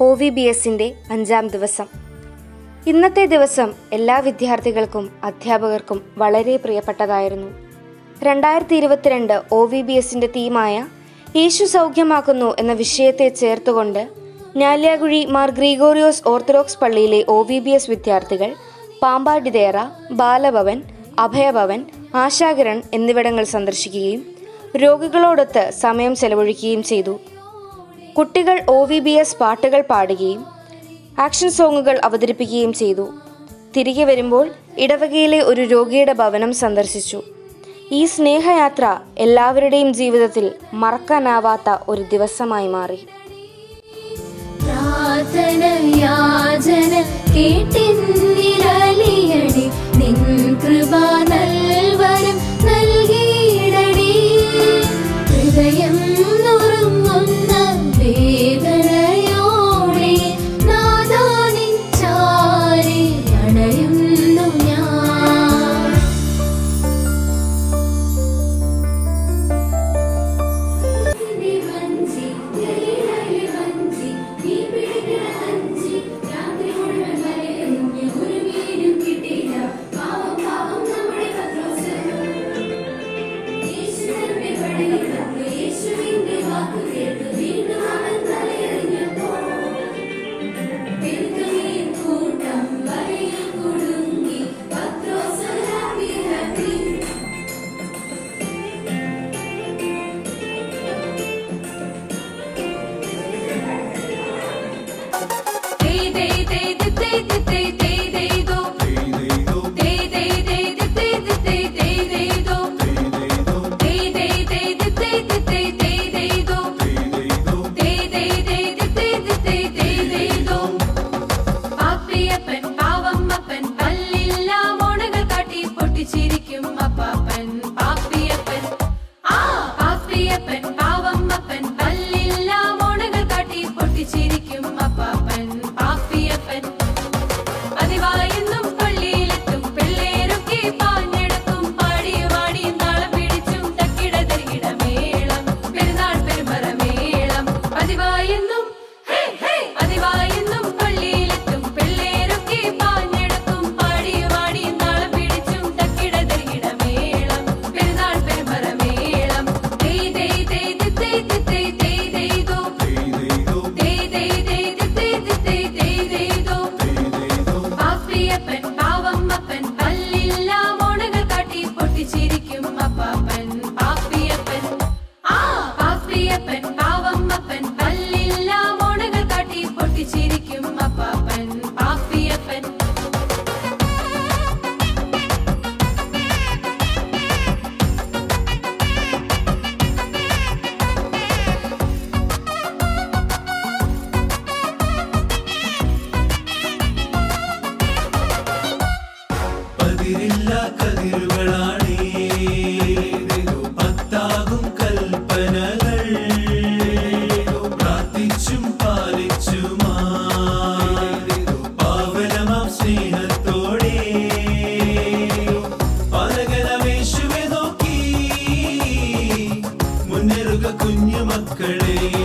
O V B എസിൻ്റെ അഞ്ചാം ദിവസം ഇന്നത്തെ ദിവസം എല്ലാ വിദ്യാർത്ഥികൾക്കും അധ്യാപകർക്കും വളരെ പ്രിയപ്പെട്ടതായിരുന്നു രണ്ടായിരത്തി ഇരുപത്തിരണ്ട് ഒ വി ബി എസിൻ്റെ തീമായ യേശു സൗഖ്യമാക്കുന്നു എന്ന വിഷയത്തെ ചേർത്തുകൊണ്ട് ഞാല്യാകുഴി മാർ ഗ്രീഗോറിയോസ് ഓർത്തഡോക്സ് പള്ളിയിലെ ഒ വി ബി എസ് വിദ്യാർത്ഥികൾ പാമ്പാടിതേറ ബാലഭവൻ അഭയഭവൻ ആശാകിരൺ എന്നിവിടങ്ങൾ സന്ദർശിക്കുകയും രോഗികളോടൊത്ത് സമയം ചെലവഴിക്കുകയും ചെയ്തു കുട്ടികൾ ഒ വി ബി എസ് പാട്ടുകൾ പാടുകയും ആക്ഷൻ സോങ്ങുകൾ അവതരിപ്പിക്കുകയും ചെയ്തു തിരികെ വരുമ്പോൾ ഇടവകയിലെ ഒരു രോഗിയുടെ ഭവനം സന്ദർശിച്ചു ഈ സ്നേഹയാത്ര എല്ലാവരുടെയും ജീവിതത്തിൽ മറക്കാനാവാത്ത ഒരു ദിവസമായി മാറി പ്രാർത്ഥന യാചന കേട്ടിന്നിരലിയടി നിൻ കൃപ നൽവരം നൽകിയിടടി ഹൃദയം നുറുങ്ങുന്ന വേദനയോടെ നാദാ നിൻ ചാരി അണയുന്നു ഞാൻ പാപ്പിയപ്പൻ പാവമ്മപ്പൻ പല്ലില്ല മോണകൾ കാട്ടി പൊട്ടിച്ചിരിക്കും അപ്പാപ്പൻ പാപ്പിയപ്പൻ ആ പാപ്പിയപ്പൻ പാവമ്മപ്പൻ പല്ലില്ല മോണകൾ കാട്ടി പൊട്ടിച്ചിരിക്കും അപ്പാപ്പൻ പാപ്പിയപ്പൻ പതിവായെന്നും പള്ളിയിലെത്തും പിള്ളേരൊക്കെ പാഞ്ഞെടുക്കും പാടി വാടി നാളം പിടിച്ചും തക്കിട തിരികിട മേളം പെരുന്നാൾ പെരുമറ മേളം പതിവായെന്നും ഹേ, ഹേ, പതിവായെന്നും പള്ളിയിലെത്തും പിള്ളേരൊക്കെ പാഞ്ഞെടുക്കും പാടി വാടി നാളം പിടിച്ചും തക്കിട തിരികിട മേളം പെരുന്നാൾ പെരുമറ മേളം ദേ ദേ ദേ ദേ ദേ ദേ ദേ ദേ ദോ ദേ ദേ ദേ ദേ ദേ ദേ ദേ ദോ പാപ്പിയപ്പൻ പാവമ്മപ്പൻ പല്ലില്ല മോണകൾ കാട്ടി പൊട്ടിച്ചിരിക്കും അപ്പാപ്പൻ പാപ്പിയപ്പൻ ആ പാപ്പിയപ്പൻ പാവമ്മപ്പൻ പല്ലില്ല മോണകൾ കാട്ടി പൊട്ടിച്ചിരിക്കും അപ്പാപ്പൻ പാപ്പിയപ്പൻ പതിരില്ല കതിരുകളാണേ പത്താകും കൽപ്പനകൾ പ്രാർത്ഥിച്ചും പാലിച്ചുമായി പാവനമാം സ്നേഹത്തോടെ പാലകനമേശുവെ നോക്കി മുന്നേറുക കുഞ്ഞു മക്കളെ